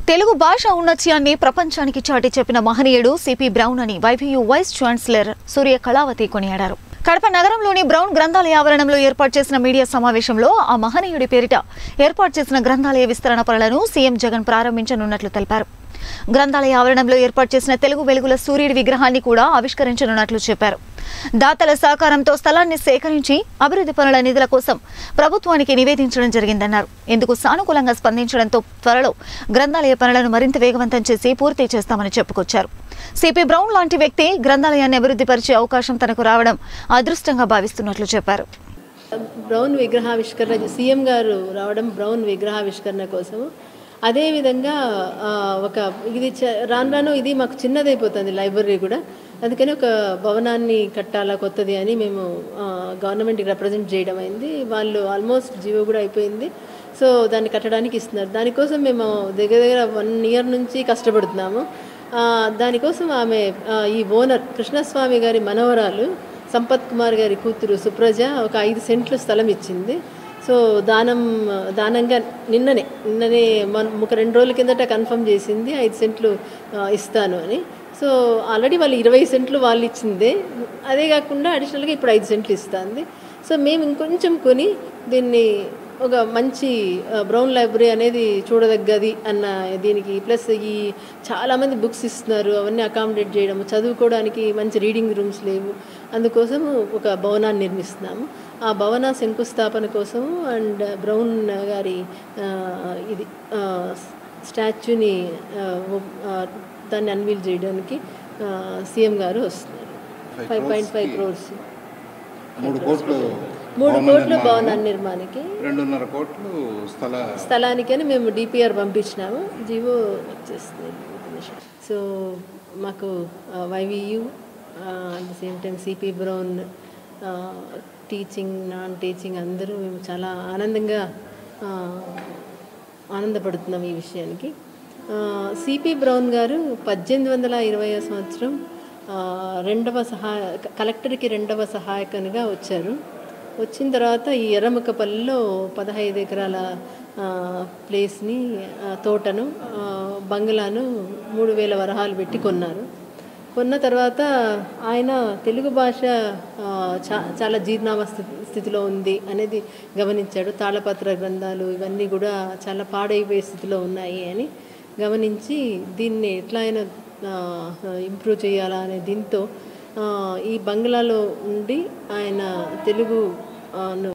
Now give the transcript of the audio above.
తెలుగు భాష ఔన్నత్యాన్ని ప్రపంచానికి చాటి చెప్పిన మహనీయుడు సిపి బ్రౌన్ అని YVU vice chancellor Surya Kalavathi కొనియాడారు కడప నగరంలోని బ్రౌన్ గ్రంథాలయ ఆవరణంలో ఏర్పాటు చేసిన మీడియా సమావేశంలో ఆ మహనీయుడి పేరిట ఏర్పాటు చేసిన గ్రంథాలయ విస్తరణ పనులను సీఎం జగన్ ప్రారంభించనున్నట్లు తెలిపారు గ్రంథాలయ ఆవరణంలో ఏర్పాటు చేసిన తెలుగు వెలుగుల సూర్యుడి విగ్రహాన్ని కూడా ఆవిష్కరించనున్నట్లు చెప్పారు దాతల సహకారంతో స్థలాన్ని సేకరించి అభివృద్ధి పనుల నిధుల కోసం ప్రభుత్వానికి నివేదించడం జరిగిందన్నారు ఇందుకు సానుకూలంగా స్పందించడంతో త్వరలో గ్రంథాలయ పనులను మరింత వేగవంతం చేసి పూర్తి చేస్తామని చెప్పుకొచ్చారు సిపి బ్రౌన్ లాంటి వ్యక్తి గ్రంథాలయాన్ని అభివృద్ధి పరిచే అవకాశం తనకు రావడం అదృష్టంగా భావిస్తున్నట్లు చెప్పారు బ్రౌన్ విగ్రహావిష్కరణ సీఎం గారు రావడం బ్రౌన్ విగ్రహావిష్కరణ కోసము అదేవిధంగా ఆ, ఒక ఇది చ- రాను రాను ఇది మాకు చిన్నదైపోతుంది లైబ్రరీ కూడా అందుకని ఒక భవనాన్ని కట్టాలా కొత్తది అని మేము ఆ, గవర్నమెంట్కి రిప్రజెంట్ చేయడం అయింది వాళ్ళు ఆల్మోస్ట్ జీవో కూడా అయిపోయింది సో దాన్ని కట్టడానికి ఇస్తున్నారు దానికోసం మేము దగ్గర దగ్గర వన్ ఇయర్ నుంచి కష్టపడుతున్నాము ఆ, దానికోసం ఆమె ఆ, ఈ ఓనర్ కృష్ణస్వామి గారి మనవరాలు సంపత్ కుమార్ గారి కూతురు సుప్రజ ఒక ఐదు సెంట్లు స్థలం ఇచ్చింది సో దానం దానంగా నిన్ననే నిన్ననే మన ఒక రెండు రోజుల కిందట కన్ఫర్మ్ చేసింది ఐదు సెంట్లు ఆ, ఇస్తాను అని సో ఆల్రెడీ వాళ్ళు ఇరవై సెంట్లు వాళ్ళు ఇచ్చిందే అదే కాకుండా అడిషనల్గా ఇప్పుడు ఐదు సెంట్లు ఇస్తుంది సో మేము ఇంకొంచెం కొని దీన్ని ఒక మంచి ఆ, బ్రౌన్ లైబ్రరీ అనేది చూడదగ్గది అన్న దీనికి ప్లస్ ఈ చాలామంది బుక్స్ ఇస్తున్నారు అవన్నీ అకామిడేట్ చేయడం చదువుకోవడానికి మంచి రీడింగ్ రూమ్స్ లేవు అందుకోసం ఒక భవనాన్ని నిర్మిస్తున్నాము ఆ భవన శంకుస్థాపన కోసము అండ్ బ్రౌన్ గారి ఆ, ఇది ఆ, స్టాచ్యూని ఆ, ఒ- ఆ, దాన్ని అన్వీల్ చేయడానికి ఆ, సీఎం గారు వస్తున్నారు ఫైవ్ పాయింట్ ఫైవ్ క్రోర్స్ మూడు కోట్లు మూడు భవన కోట్ల నిర్మాణం, భవన నిర్మాణానికి రెండున్నర కోట్లు స్థల స్థలానికని మేము డిపిఆర్ పంపించినాము జీవో వచ్చేస్తుంది సో మాకు YVU at the same time CP Brown teaching non teaching అందరూ మేము చాలా ఆనందంగా ఆ, ఆనందపడుతున్నాం ఈ విషయానికి సిపి బ్రౌన్ గారు పద్దెనిమిది వందల ఇరవై సంవత్సరం ఆ, రెండవ సహాయ కలెక్టర్కి రెండవ సహాయకునిగా వచ్చారు వచ్చిన తర్వాత ఈ ఎర్రముక్కపల్లిలో పదహైదు ఎకరాల ఆ, ప్లేస్ని ఆ, తోటను ఆ, బంగ్లాను మూడు వేల వరహాలు పెట్టి కొన్నారు కొన్న తర్వాత ఆయన తెలుగు భాష ఆ, చా చాలా జీర్ణావస్థ స్థితిలో ఉంది అనేది గమనించాడు తాళపత్ర గ్రంథాలు ఇవన్నీ కూడా చాలా పాడైపోయే స్థితిలో ఉన్నాయి అని గమనించి దీన్ని ఎట్లా అయినా ఇంప్రూవ్ చేయాలా అనే దీంతో ఆ, ఈ బంగ్లాలో ఉండి ఆయన తెలుగు ఆ, ను